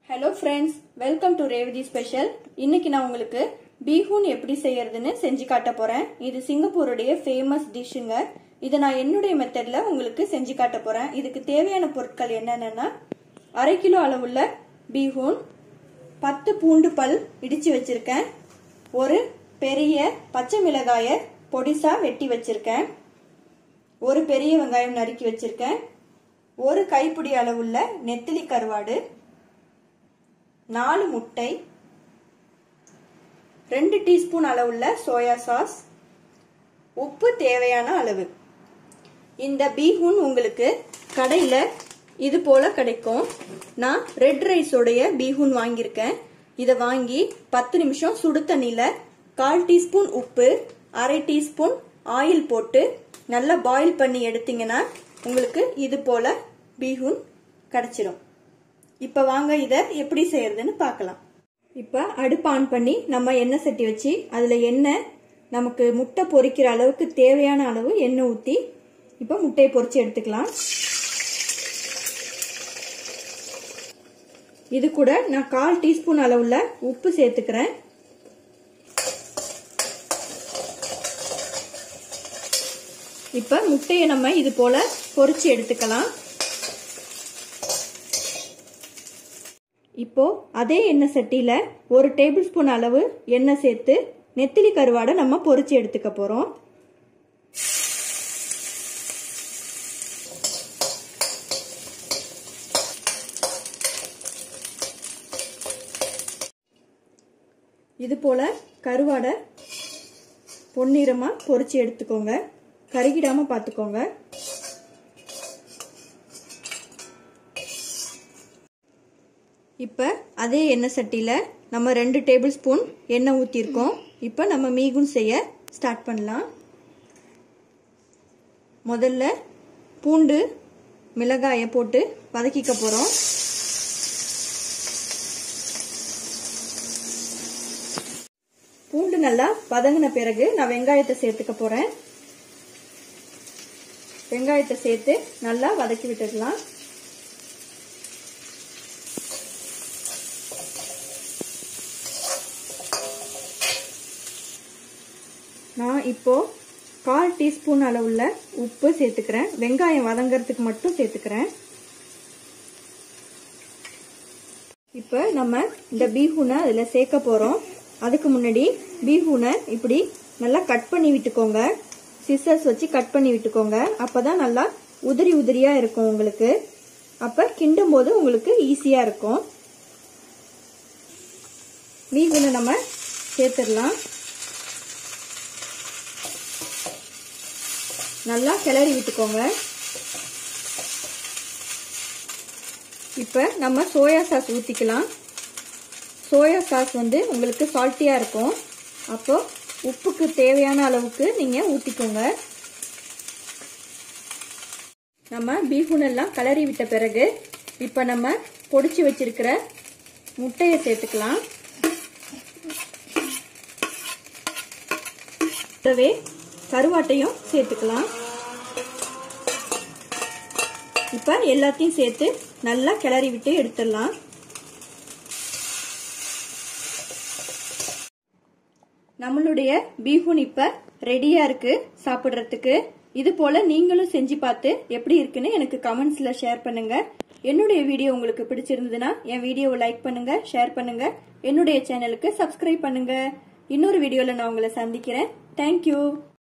hello friends welcome to Revathi special இன்னைக்கு நான் உங்களுக்கு பீஹூன் எப்படி செய்யறதுன்னு செஞ்சு காட்ட போறேன் இது சிங்கப்பூருடைய ஃபேமஸ் டிஷ்ஷுங்க இதை நான் என்னுடைய மெத்தட்ல உங்களுக்கு செஞ்சு காட்ட போறேன் இதுக்கு தேவையான பொருட்கள் என்னென்னா அரை கிலோ அளவுள்ள பீஹூன் பத்து பூண்டு பல் இடிச்சு வச்சிருக்கேன் ஒரு பெரிய பச்சை மிளகாய பொடிசா வெட்டி வச்சிருக்கேன் ஒரு பெரிய வெங்காயம் நறுக்கி வச்சிருக்கேன் ஒரு கைப்பிடி அளவுள்ள நெத்திலி கருவாடு நாலு முட்டை ரெண்டு டீஸ்பூன் அளவுள்ள சோயா சாஸ் உப்பு தேவையான அளவு இந்த பீஹூன் உங்களுக்கு கடையில் இது போல கிடைக்கும் நான் ரெட் ரைஸோடைய பீஹூன் வாங்கியிருக்கேன் இதை வாங்கி பத்து நிமிஷம் சுடு தண்ணியில் கால் டீஸ்பூன் உப்பு அரை டீஸ்பூன் ஆயில் போட்டு நல்லா பாயில் பண்ணி எடுத்தீங்கன்னா உங்களுக்கு இது போல பீஹூன் கிடைச்சிரும் இப்போ வாங்க இதை எப்படி செய்யறதுன்னு பார்க்கலாம் இப்போ அடுப்பு ஆன் பண்ணி நம்ம எண்ணெய் சட்டி வச்சு அதில் எண்ணெய் நமக்கு முட்டை பொரிக்கிற அளவுக்கு தேவையான அளவு எண்ணெய் ஊற்றி இப்போ முட்டையை பொரிச்சு எடுத்துக்கலாம் இது கூட நான் கால் டீஸ்பூன் அளவுள்ள உப்பு சேர்த்துக்கிறேன் இப்போ முட்டையை நம்ம இது போல பொரிச்சு எடுத்துக்கலாம் இப்போ அதே எண்ணெய் சட்டியில ஒரு டேபிள் ஸ்பூன் அளவு எண்ணெய் சேர்த்து நெத்திலி கருவாடை நம்ம பொரிச்சு எடுத்துக்க போறோம் இது போல கருவாடை பொன்னிறமா பொரிச்சு எடுத்துக்கோங்க கருகிடாம பார்த்துக்கோங்க இப்போ அதே எண்ணெய் சட்டியில் நம்ம ரெண்டு டேபிள் ஸ்பூன் எண்ணெய் ஊற்றிருக்கோம் இப்போ நம்ம மீகும் செய்ய ஸ்டார்ட் பண்ணலாம் முதல்ல பூண்டு மிளகாயை போட்டு வதக்கிக்க போகிறோம் பூண்டு நல்லா வதங்கின பிறகு நான் வெங்காயத்தை சேர்த்துக்க போகிறேன் வெங்காயத்தை சேர்த்து நல்லா வதக்கி விட்டுடலாம் நான் இப்போ கால் டீஸ்பூன் அளவுள்ள உப்பு சேர்த்துக்கிறேன் வெங்காயம் வதங்கிறதுக்கு மட்டும் சேர்த்துக்கிறேன் இப்போ நம்ம இந்த பீஹூனை அதில் சேர்க்க போகிறோம் அதுக்கு முன்னாடி பீஹூனை இப்படி நல்லா கட் பண்ணி விட்டுக்கோங்க சிசர்ஸ் வச்சு கட் பண்ணி விட்டுக்கோங்க அப்போ தான் நல்லா உதிரி உதிரியாக இருக்கும் உங்களுக்கு அப்போ கிண்டும் போது உங்களுக்கு ஈஸியாக இருக்கும் மீகுனை நம்ம சேர்த்துடலாம் நல்லா கிளறி விட்டுக்கோங்க இப்போ நம்ம சோயா சாஸ் ஊற்றிக்கலாம் சோயா சாஸ் வந்து உங்களுக்கு சால்ட்டியாக இருக்கும் அப்போ உப்புக்கு தேவையான அளவுக்கு நீங்கள் ஊற்றிக்கோங்க நம்ம பீஃபூன் எல்லாம் கிளறி விட்ட பிறகு இப்போ நம்ம பொடிச்சு வச்சிருக்கிற முட்டையை சேர்த்துக்கலாம் கூடவே கருவாட்டையும் சேர்த்துக்கலாம் இப்போ எல்லாத்தையும் சேர்த்து நல்லா கிளறி விட்டு எடுத்துடலாம் நம்மளுடைய பீஃபூன் இப்போ ரெடியாக இருக்கு சாப்பிட்றதுக்கு இது போல நீங்களும் செஞ்சு பார்த்து எப்படி இருக்குன்னு எனக்கு கமெண்ட்ஸில் ஷேர் பண்ணுங்க என்னுடைய வீடியோ உங்களுக்கு பிடிச்சிருந்ததுன்னா என் வீடியோவை லைக் பண்ணுங்க ஷேர் பண்ணுங்க என்னுடைய சேனலுக்கு சப்ஸ்கிரைப் பண்ணுங்க இன்னொரு வீடியோவில் நான் உங்களை சந்திக்கிறேன் தேங்க்யூ